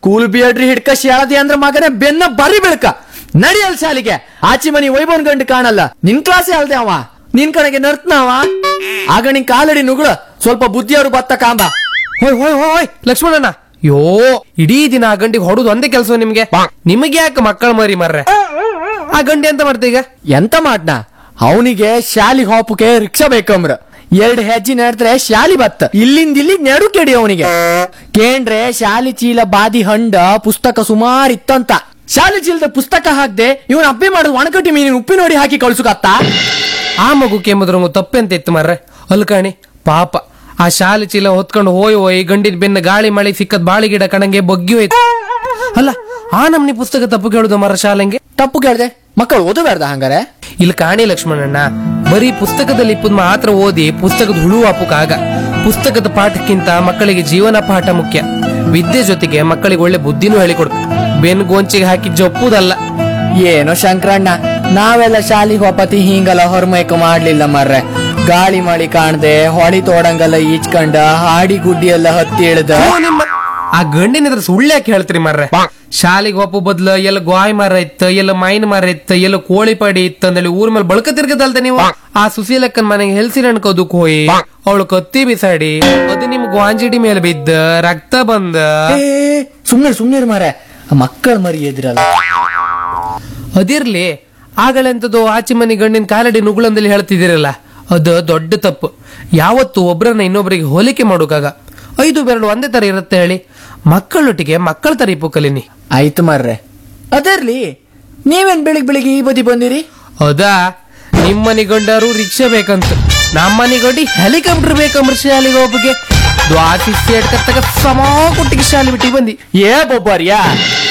school ಬಿಯಡ್ರಿ ಹಿಡ್ಕ ಶಾಳದಿ ಅಂದ್ರ ಮಗನೇ ಬೆನ್ನ ಬರಿ ಬೆಳ್ಕ ನಡಿಯಲ್ ಶಾಲಿಗೆ ಆಚಿ ಮನಿ ವೈಭವನ್ ಗಂಡು ಕಾಣಲ್ಲ ನಿನ್ ಕ್ಲಾಸೇ ಅಲ್ದೆ ಅವ ನಿನ್ ಕಡೆಗೆ ನರ್ತನವ ಆಗ ನಿನ್ ಕಾಲಡಿ ನುಗ್ಳ ಸ್ವಲ್ಪ ಬುದ್ಧಿಯವರು ಬತ್ತ ಕಾಂಬ ಹೋಯ್ ಹೋಯ್ ಹೋಯ್ ಲಕ್ಷ್ಮಣಣ್ಣ ಯೋ ಇಡೀ ದಿನ ಆ ಗಂಡಿಗೆ ಹೊಡುದು ಒಂದೇ ಕೆಲಸ ನಿಮ್ಗೆ ನಿಮಗೆ ಯಾಕೆ ಮಕ್ಕಳ ಮರಿ ಮರ್ರೆ ಆ ಗಂಡಿ ಎಂತ ಮಾಡ್ತೀಗ ಈಗ ಎಂತ ಮಾಡ್ನ ಅವನಿಗೆ ಶಾಲಿ ಹೋಪಕ್ಕೆ ರಿಕ್ಷಾ ಬೇಕಂಬ್ರ ಎರಡ್ ಹೆಜ್ಜೆ ನಡೆದ್ರೆ ಶಾಲಿ ಬತ್ತ ಇಲ್ಲಿಂದ ಇಲ್ಲಿ ನೆಡು ಕೆಡಿ ಅವನಿಗೆ ಕೇಂದ್ರೆ ಶಾಲಿ ಚೀಲ ಬಾದಿ ಹಂಡ ಪುಸ್ತಕ ಸುಮಾರ್ ಇತ್ತಂತ ಶಾಲಿ ಚೀಲದ ಪುಸ್ತಕ ಹಾಕ್ದೆ ಇವನ್ ಅಪ್ಪೆ ಮಾಡೋದು ಒಣಕಟ್ಟಿ ಮೀನಿನ ಉಪ್ಪಿ ನೋಡಿ ಹಾಕಿ ಕಳ್ಸುಕತ್ತ ಆ ಮಗು ಕೆಮ್ಮದ್ರಂಗು ತಪ್ಪೆಂತ ಇತ್ತು ಮರ್ರೆ ಅಲ್ಕಾಣಿ ಪಾಪ ಆ ಶಾಲೆ ಚೀಲ ಹೊತ್ಕೊಂಡು ಹೋಯ್ ಹೋಯ್ ಗಂಡಿನ ಬೆನ್ನ ಗಾಳಿ ಮಳೆ ಸಿಕ್ಕದ್ ಬಾಳಿ ಗಿಡ ಕಣಂಗೆ ಬಗ್ಗಿ ಹೋಯ್ತು ಅಲ್ಲ ಆ ನಮ್ನಿ ಪುಸ್ತಕ ತಪ್ಪು ಕೇಳುದು ಮರ ಶಾಲೆಂಗೆ ತಪ್ಪು ಕೇಳ್ದೆ ಮಕ್ಕಳು ಓದಬೇಡ್ದ ಹಂಗಾರೆ ಇಲ್ಲಿ ಕಾಣಿ ಲಕ್ಷ್ಮಣಣ್ಣ ಬರೀ ಪುಸ್ತಕದಲ್ಲಿ ಇಪ್ಪದ್ ಮಾತ್ರ ಓದಿ ಪುಸ್ತಕದ ಹುಳು ಆಗ ಪುಸ್ತಕದ ಪಾಠಕ್ಕಿಂತ ಮಕ್ಕಳಿಗೆ ಜೀವನ ಪಾಠ ಮುಖ್ಯ ವಿದ್ಯೆ ಜೊತೆಗೆ ಮಕ್ಕಳಿಗೆ ಒಳ್ಳೆ ಬುದ್ಧಿನೂ ಹೇಳಿಕೊಡ್ತು ಬೆನ್ ಗೋಂಚಿಗೆ ಹಾಕಿ ಜಪ್ಪುದಲ್ಲ ಏನೋ ಶಂಕರಣ್ಣ ನಾವೆಲ್ಲ ಶಾಲಿಗೆ ಹೋಪತಿ ಹಿಂಗಲ್ಲ ಹೊರಮೈಕ ಮಾಡ್ಲಿಲ್ಲ ಮರ್ರೆ ಗಾಳಿ ಮಳಿ ಕಾಣ್ದೆ ಹೊಳಿ ತೋಡಂಗಲ್ಲ ಈಚ್ಕಂಡ ಹಾಡಿ ಗುಡ್ಡಿ ಎಲ್ಲ ಹತ್ತಿ ಇಳ್ದ ಓ ನಿಮ್ಮ ಆ ಗಂಡಿನ ಹತ್ರ ಸುಳ್ಳು ಯಾಕೆ ಹೇಳ್ತೀರಿ ಮರ್ರೆ ಶಾಲೆಗೆ ಒಪ್ಪು ಬದ್ಲು ಎಲ್ಲ ಗೋಯ್ ಮರ ಇತ್ತು ಎಲ್ಲ ಮೈನ್ ಮರ ಇತ್ತು ಎಲ್ಲ ಕೋಳಿ ಪಡಿ ಇತ್ತು ಅಂದೇಳಿ ಊರ್ ಮೇಲೆ ಬಳಕ ತಿರ್ಗದಲ್ದ ನೀವು ಆ ಸುಶೀಲಕ್ಕನ್ ಮನೆಗೆ ಹೆಲ್ಸಿನ ಅನ್ಕೋದಕ್ ಹೋಯಿ ಅವಳು ಕತ್ತಿ ಬಿಸಾಡಿ ಅದು ನಿಮ್ ಗ್ವಾಂಜಿಡಿ ಮೇಲೆ ಬಿದ್ದ ರಕ್ತ ಬಂದ ಏ ಸುಮ್ನೆ ಸುಮ್ನೆ ಮಾರೆ ಮಕ್ಕಳ ಮರಿ ಎದ್ರಲ್ಲ ಅದಿರ್ಲಿ ಆಗಲೆಂತದ್ದು ಆಚೆ ಮನೆ ಗಂಡಿನ ಕಾಲಡಿ ನುಗ್ಳಂದಲ್ಲಿ ಹೇಳ್ತಿದ್ದೀರಲ್ಲ ಅದು ದೊಡ್ಡ ತಪ್ಪು ಯಾವತ್ತು ಒಬ್ರನ್ನ ಇನ್ನೊಬ್ಬರಿಗೆ ಹೋಲಿಕೆ ಮಾಡೋಕಾಗ ಐದು ಬೆರಳು ಒಂದೇ ತರ ಇರುತ್ತೆ ಹೇಳಿ ಮಕ್ಕಳೊಟ್ಟಿಗೆ ಮಕ್ಕಳ ತರ ಇಪ್ಪು ಕಲೀನಿ ಆಯ್ತು ಮರ್ರೆ ಅದರ್ಲಿ ನೀವೇನ್ ಬೆಳಿಗ್ ಬೆಳಿಗ್ಗೆ ಈ ಬದಿ ಬಂದಿರಿ ಹೌದಾ ನಿಮ್ಮನೆ ಗಂಡರು ರಿಕ್ಷಾ ಬೇಕಂತ ನಮ್ಮನೆ ಗಂಡಿ ಹೆಲಿಕಾಪ್ಟರ್ ಬೇಕಂಬ್ರ ಶಾಲೆಗೆ ಒಬ್ಬಗೆ ದ್ವಾಸಿ ಸೇಟ್ ಕತ್ತಗ ಸಮ ಕೊಟ್ಟಿಗೆ ಶಾಲೆ ಬಿಟ್ಟು ಬಂದಿ ಏ ಬೊಬ್ಬಾರಿಯಾ